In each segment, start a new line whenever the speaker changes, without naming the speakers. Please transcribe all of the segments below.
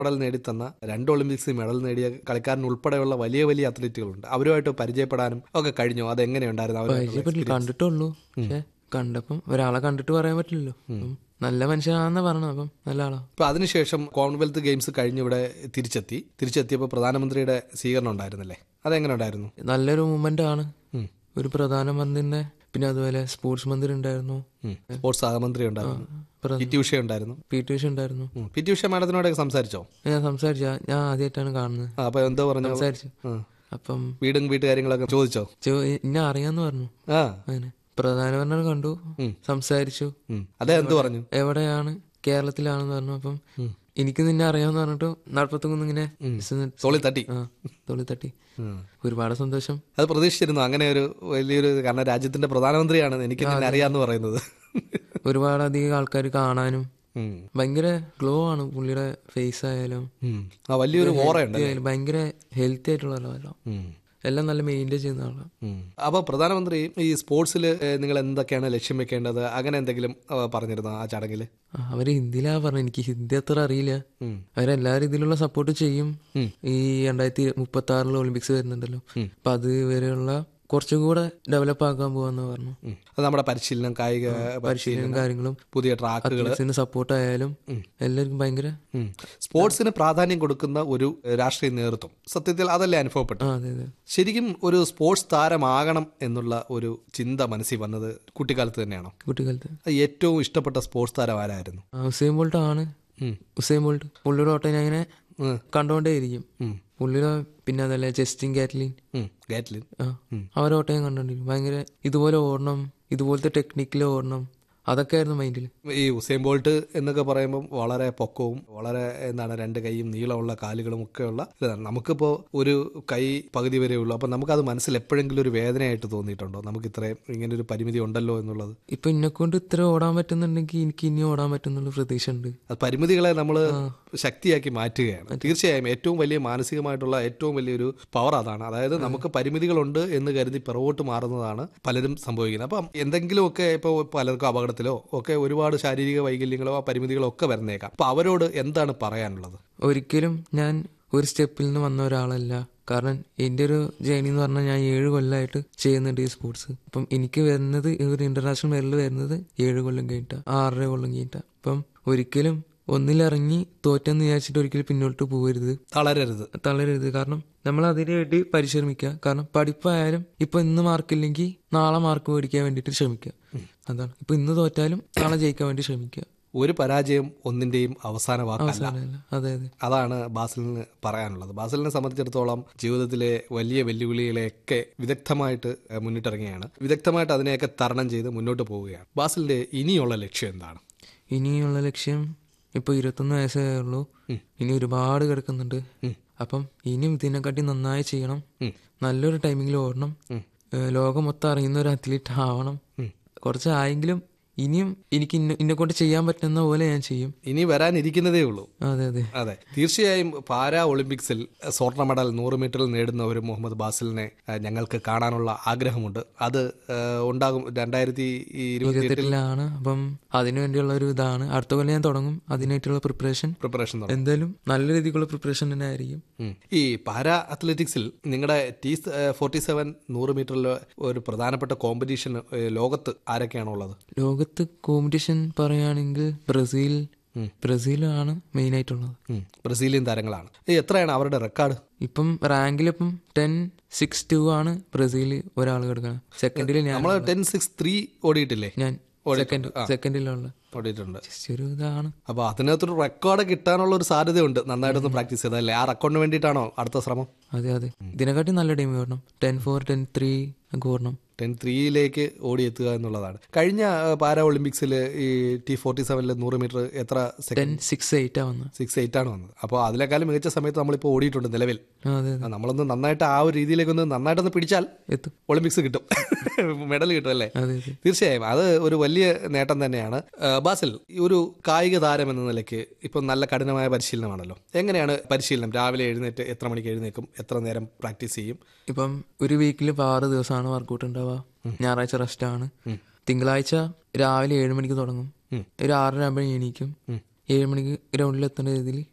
Medal നേടിത്തന്ന രണ്ട് ഒളിമ്പിക്സിൽ medal നേടിയ കളിക്കാരൻ ഉൾപ്പെടെയുള്ള വലിയ വലിയ അത്ലറ്റുകളുണ്ട് അവരുമായിട്ട് പരിചയപ്പെടാനും ഒക്കെ കഴിഞ്ഞു അത് എങ്ങനെയുണ്ടായിരുന്നു അവർ
പരിചയപ്പെട്ടില്ല കണ്ടിട്ടുള്ളൂ പക്ഷെ കണ്ടപ്പം ഒരാളെ കണ്ടിട്ട് പറയാൻ പറ്റില്ലല്ലോ അപ്പം നല്ല മനുഷ്യനാണെന്ന് പറഞ്ഞു അപ്പം നല്ല ആളാ
ഇപ്പൊ അതിനുശേഷം കോമൺവെൽത്ത് ഗെയിംസ് കഴിഞ്ഞ് ഇവിടെ തിരിച്ചെത്തി തിരിച്ചെത്തിയപ്പോൾ പ്രധാനമന്ത്രിയുടെ സ്വീകരണം ഉണ്ടായിരുന്നല്ലേ അതെങ്ങനെ ഉണ്ടായിരുന്നു
നല്ലൊരു മൂമെന്റ് ആണ്
ഉം.
ഒരു പ്രധാനമന്ത്രിന്റെ പിന്നെ അതുപോലെ സ്പോർട്സ് മന്ത്രി ഉണ്ടായിരുന്നു
ഉം. സ്പോർട്സ് സഹമന്ത്രി ഉണ്ടായിരുന്നു
പ്രധാന-
പി ടി ഉഷ ഉണ്ടായിരുന്നു
പി ടി ഉഷ ഉണ്ടായിരുന്നു
ഉം. പി ടി ഉഷ മാഡത്തിനോടൊക്കെ സംസാരിച്ചോ
ഞാൻ സംസാരിച്ച ഞാൻ ആദ്യമായിട്ടാണ് കാണുന്നത്
ആ, അപ്പൊ എന്തോ പറഞ്ഞു
സംസാരിച്ചു
ആ.
അപ്പം
വീടും വീട്ടുകാര്യങ്ങളൊക്കെ ചോദിച്ചോ
ചോ- എന്നെ അറിയാന്ന് പറഞ്ഞു
ആ
അങ്ങനെ പ്രധാനമന്ത്രി കണ്ടു സംസാരിച്ചു
ഉം. അതെ എന്ത് പറഞ്ഞു
എവിടെയാണ് കേരളത്തിലാണെന്ന് പറഞ്ഞു അപ്പം എനിക്ക് നിന്നെ അറിയാമെന്ന് പറഞ്ഞിട്ട് നടപ്പത്തുനിന്ന് ഇങ്ങനെ just ഒന്ന്
തോളി തട്ടി
ആ തൊളി തട്ടി
ഉം.
ഒരുപാട് സന്തോഷം
അത് പ്രതീക്ഷിച്ചിരുന്നു അങ്ങനെ ഒരു വലിയൊരു കാരണം രാജ്യത്തിന്റെ പ്രധാനമന്ത്രിയാണ് എനിക്ക് നിന്നെ അറിയാന്ന് പറയുന്നത്
ഒരുപാട് അധികം ആൾക്കാർ കാണാനും
ഉം.
ഭയങ്കര ഗ്ലോ ആണ് പുള്ളിയുടെ ഫേസ് ആയാലും
ഉം. ആ വലിയൊരു ഓറയുണ്ട്
ആയാലും ഭയങ്കര ഹെൽത്തി ആയിട്ടുള്ള ആളാണ്
ഉം.
എല്ലാം നല്ല മെയിൻറ്റെയിൻ ചെയ്യുന്ന ആളാണ്
ഉം. അപ്പൊ പ്രധാനമന്ത്രി ഈ സ്പോർട്സിൽ നിങ്ങൾ എന്തൊക്കെയാണ് ലക്ഷ്യം വെക്കേണ്ടത് അങ്ങനെ എന്തെങ്കിലും ആ, പറഞ്ഞിരുന്നോ ആ ചടങ്ങിൽ
ആ, അവര് ഹിന്ദിയിലാ പറഞ്ഞു എനിക്ക് ഹിന്ദി അത്ര അറിയില്ല
ഉം.
അവരെല്ലാ രീതിയിലുള്ള സപ്പോർട്ട് ചെയ്യും
ഉം.
ഈ രണ്ടായിരത്തി മുപ്പത്തി ആറിൽ ഒളിമ്പിക്സ് വരുന്നുണ്ടല്ലോ അപ്പൊ അത് വരെയുള്ള കുറച്ചും കൂടെ ഡെവലപ്പ് ആക്കാൻ പോവാന്ന് പറഞ്ഞു
ഉം. അത് നമ്മുടെ പരിശീലനം കായിക
പരിശീലനം കാര്യങ്ങളും
പുതിയ ട്രാക്കുകൾ
അത്ലറ്റ്സിന് സപ്പോർട്ട് ആയാലും എല്ലാവർക്കും ഭയങ്കര
സ്പോർട്സിന് പ്രാധാന്യം കൊടുക്കുന്ന ഒരു രാഷ്ട്രീയ നേതൃത്വം സത്യത്തിൽ അതല്ലേ അനുഭവപ്പെട്ടു
ആ അതെ അതെ
ശരിക്കും ഒരു സ്പോർട്സ് താരമാകണം എന്നുള്ള ഒരു ചിന്ത മനസ്സിൽ വന്നത് കുട്ടിക്കാലത്ത് തന്നെയാണോ
കുട്ടിക്കാലത്ത്
അത് ഏറ്റവും ഇഷ്ടപ്പെട്ട സ്പോർട്സ് താരം ആരായിരുന്നു
ആ, ഉസൈൻ ബോൾട്ട് ആണ്
ഉം.
ഉസൈൻ ബോൾട്ട് പുള്ളിയുടെ ഓട്ടം ഞാൻ ഇങ്ങനെ
ഉം.
കണ്ടോണ്ടേയിരിക്കും
ഉം.
പുള്ളിയുടെ പിന്നെ അതല്ലേ ജസ്റ്റിൻ കാറ്റ്ലിൻ
ഉം. ഗാറ്റ്ലിൻ
ആ അവരെ ഓട്ടം ഞാൻ കണ്ടോണ്ടിരിക്കും ഭയങ്കര ഇതുപോലെ ഓടണം ഇതുപോലത്തെ ടെക്നിക്കിൽ ഓടണം അതൊക്കെ ആയിരുന്നു മൈൻഡിൽ
ഈ ഉസൈൻ ബോൾട്ട് എന്നൊക്കെ പറയുമ്പോൾ വളരെ പൊക്കവും വളരെ എന്താണ് രണ്ട് കൈയും നീളമുള്ള കാലുകളും ഒക്കെയുള്ള ഇതാണ് നമുക്കിപ്പോൾ ഒരു കൈ പകുതി വരെ ഉള്ളൂ അപ്പം നമുക്കത് മനസ്സിൽ എപ്പോഴെങ്കിലും ഒരു വേദനയായിട്ട് തോന്നിയിട്ടുണ്ടോ നമുക്ക് ഇത്രയും ഇങ്ങനെ ഒരു പരിമിതി ഉണ്ടല്ലോ എന്നുള്ളത്
ഇപ്പൊ എന്നെ കൊണ്ട് ഇത്ര ഓടാൻ പറ്റുന്നുണ്ടെങ്കിൽ എനിക്ക് ഇനി ഓടാൻ പറ്റുന്നുള്ള പ്രതീക്ഷ ഉണ്ട്
അത് പരിമിതികളെ നമ്മൾ ശക്തിയാക്കി മാറ്റുകയാണ് തീർച്ചയായും ഏറ്റവും വലിയ മാനസികമായിട്ടുള്ള ഏറ്റവും വലിയൊരു പവർ അതാണ് അതായത് നമുക്ക് പരിമിതികളുണ്ട് എന്ന് കരുതി പിറകോട്ട് മാറുന്നതാണ് പലരും സംഭവിക്കുന്നത് അപ്പം എന്തെങ്കിലുമൊക്കെ ഇപ്പോൾ പലർക്കും അപകടത്തിലോ ഒക്കെ ഒരുപാട് ശാരീരിക വൈകല്യങ്ങളോ പരിമിതികളോ ഒക്കെ വരുന്നേക്കാം അപ്പൊ അവരോട് എന്താണ് പറയാനുള്ളത്
ഒരിക്കലും ഞാൻ ഒരു സ്റ്റെപ്പിൽ നിന്ന് വന്ന ഒരാളല്ല കാരണം എൻ്റെ ഒരു ജേണി എന്ന് പറഞ്ഞാൽ ഞാൻ ഏഴ് കൊല്ലമായിട്ട് ചെയ്യുന്നുണ്ട് ഈ സ്പോർട്സ് അപ്പം എനിക്ക് വരുന്നത് ഈ ഒരു ഇന്റർനാഷണൽ മെഡൽ വരുന്നത് ഏഴ് കൊല്ലം കഴിഞ്ഞിട്ടാ ആറര കൊല്ലം കഴിഞ്ഞിട്ടാ അപ്പം ഒരിക്കലും ഒന്നിലിറങ്ങി തോറ്റെന്ന് വിചാരിച്ചിട്ട് ഒരിക്കലും പിന്നോട്ട് പോകരുത്
തളരരുത്
തളരരുത് കാരണം നമ്മൾ അതിനു വേണ്ടി പരിശ്രമിക്കുക കാരണം പഠിപ്പായാലും ഇപ്പൊ ഇന്ന് മാർക്കില്ലെങ്കിൽ നാളെ മാർക്ക് മേടിക്കാൻ വേണ്ടിയിട്ട് ശ്രമിക്കുക അതാണ് ഇപ്പൊ ഇന്ന് തോറ്റാലും നാളെ ജയിക്കാൻ വേണ്ടി ശ്രമിക്കുക
ഒരു പരാജയം ഒന്നിന്റെയും അവസാന വാക്കല്ല
അവസാനമല്ല. അതെ അതെ
അതാണ് ബാസിലിന് പറയാനുള്ളത് ബാസിലിനെ സംബന്ധിച്ചിടത്തോളം ജീവിതത്തിലെ വലിയ വെല്ലുവിളികളെയൊക്കെ വിദഗ്ധമായിട്ട് ഏഹ്, മുന്നിട്ടിറങ്ങിയാണ് വിദഗ്ധമായിട്ട് അതിനെയൊക്കെ തരണം ചെയ്ത് മുന്നോട്ട് പോവുകയാണ് ബാസിലിന്റെ ഇനിയുള്ള ലക്ഷ്യം എന്താണ്
ഇനിയുള്ള ലക്ഷ്യം ഇപ്പൊ ഇരുപത്തൊന്ന് വയസ്സേ ഉള്ളൂ ഇനി ഒരുപാട് കിടക്കുന്നുണ്ട് അപ്പം ഇനിയും ഇതിനെക്കാട്ടി നന്നായി ചെയ്യണം നല്ലൊരു ടൈമിങ്ങിൽ ഓടണം ഏഹ് ലോകം മൊത്തം അറിയുന്ന ഒരു അത്ലറ്റ് ആവണം കുറച്ച് ആയെങ്കിലും ഇനിയും എനിക്ക് ഇന്ന ഇന്നെ കൊണ്ട് ചെയ്യാൻ പറ്റുന്ന പോലെ ഞാൻ ചെയ്യും
ഇനി വരാനിരിക്കുന്നതേ ഉള്ളൂ
അതെ അതെ
അതെ തീർച്ചയായും പാരാ ഒളിമ്പിക്സിൽ സ്വർണ്ണ മെഡൽ നൂറ് മീറ്ററിൽ നേടുന്ന ഒരു മുഹമ്മദ് ബാസിലിനെ ഏഹ്, ഞങ്ങൾക്ക് കാണാനുള്ള ആഗ്രഹമുണ്ട് അത് ഏഹ്, ഉണ്ടാകും രണ്ടായിരത്തി ഇരുപത്തി
ഇരുപത്തെട്ടിലാണ് അപ്പം അതിനു വേണ്ടിയുള്ള ഒരു ഇതാണ് അടുത്ത കൊല്ലം ഞാൻ തുടങ്ങും അതിനായിട്ടുള്ള പ്രിപ്പറേഷൻ
പ്രിപ്പറേഷൻ തുടങ്ങും
എന്തായാലും നല്ല രീതിക്കുള്ള പ്രിപ്പറേഷൻ തന്നെ ആയിരിക്കും
ഉം. ഈ പാരാ അത്ലറ്റിക്സിൽ നിങ്ങളുടെ ടി ഫോർട്ടി സെവൻ നൂറ് മീറ്ററിൽ ഒരു പ്രധാനപ്പെട്ട കോമ്പറ്റീഷൻ ലോകത്ത് ആരൊക്കെയാണോ ഉള്ളത്
ലോകത്ത് കോമ്പറ്റീഷൻ പറയുകയാണെങ്കിൽ ബ്രസീൽ ബ്രസീലാണ് മെയിൻ ആയിട്ടുള്ളത്
ഉം. ബ്രസീലിയൻ താരങ്ങളാണ് ഈ എത്രയാണ് അവരുടെ റെക്കോർഡ്
ഇപ്പം റാങ്കിലിപ്പം ടെൻ സിക്സ് ടു ആണ് ബ്രസീൽ ഒരാൾ കിടക്കുന്നത് സെക്കൻഡിൽ ഞാൻ
നമ്മൾ ടെൻ സിക്സ് ത്രീ ഓടിയിട്ടില്ലേ
ഞാൻ സെക്കൻഡ് സെക്കൻഡിലുള്ള
ഓടിയിട്ടുണ്ട്
ജസ്റ്റ് ഒരു ഇതാണ്
അപ്പൊ അതിനകത്തൊരു റെക്കോർഡ് കിട്ടാനുള്ള ഒരു സാധ്യതയുണ്ട് നന്നായിട്ടൊന്ന് പ്രാക്ടീസ് ചെയ്തല്ലേ ആ റെക്കോർഡിന് വേണ്ടിയിട്ടാണോ അടുത്ത ശ്രമം
അതെ അതെ ഇതിനെക്കാട്ടി നല്ല ടീം ഓടണം ടെൻ ഫോർ ടെൻ ത്രീ ഒക്കെ ഓടണം
ടെൻ ത്രീയിലേക്ക് ഓടിയെത്തുക എന്നുള്ളതാണ് കഴിഞ്ഞ ആ, പാരാ ഒളിമ്പിക്സിൽ ഈ ടി ഫോർട്ടി സെവനിൽ നൂറ് മീറ്റർ എത്ര സെക്കൻഡ്
ടെൻ സിക്സ് എയ്റ്റാ വന്നത്
സിക്സ് എയ്റ്റ് ആണ് വന്നത് അപ്പോൾ അതിനേക്കാളും മികച്ച സമയത്ത് നമ്മളിപ്പോൾ ഓടിയിട്ടുണ്ട് നിലവിൽ
ആ, അതെ
ആ, നമ്മളൊന്ന് നന്നായിട്ട് ആ ഒരു രീതിയിലേക്കൊന്ന് നന്നായിട്ടൊന്ന് പിടിച്ചാൽ
എത്തും
ഒളിമ്പിക്സ് കിട്ടും മെഡൽ കിട്ടും അല്ലേ
അതെ അതെ
തീർച്ചയായും അത് ഒരു വലിയ നേട്ടം തന്നെയാണ് ആ, ബാസിൽ ഈ ഒരു കായിക താരം എന്ന നിലയ്ക്ക് ഇപ്പം നല്ല കഠിനമായ പരിശീലനമാണല്ലോ എങ്ങനെയാണ് പരിശീലനം രാവിലെ എഴുന്നേറ്റ് എത്ര മണിക്ക് എഴുന്നേക്കും എത്ര നേരം പ്രാക്ടീസ് ചെയ്യും
ഇപ്പം ഒരു വീക്കിൽ ഇപ്പം ആറ് ദിവസമാണ് വർക്കൗട്ട് ഉണ്ടാവുക ഞായറാഴ്ച റെസ്റ്റ് ആണ് തിങ്കളാഴ്ച രാവിലെ ഏഴ് മണിക്ക് തുടങ്ങും ഒരു ആറര ആകുമ്പോഴേ എണീക്കും ഏഴ് മണിക്ക് ഗ്രൗണ്ടിൽ എത്തേണ്ട രീതിയിൽ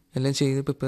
എല്ലാം ചെയ്ത് പ്രിപ്പയർ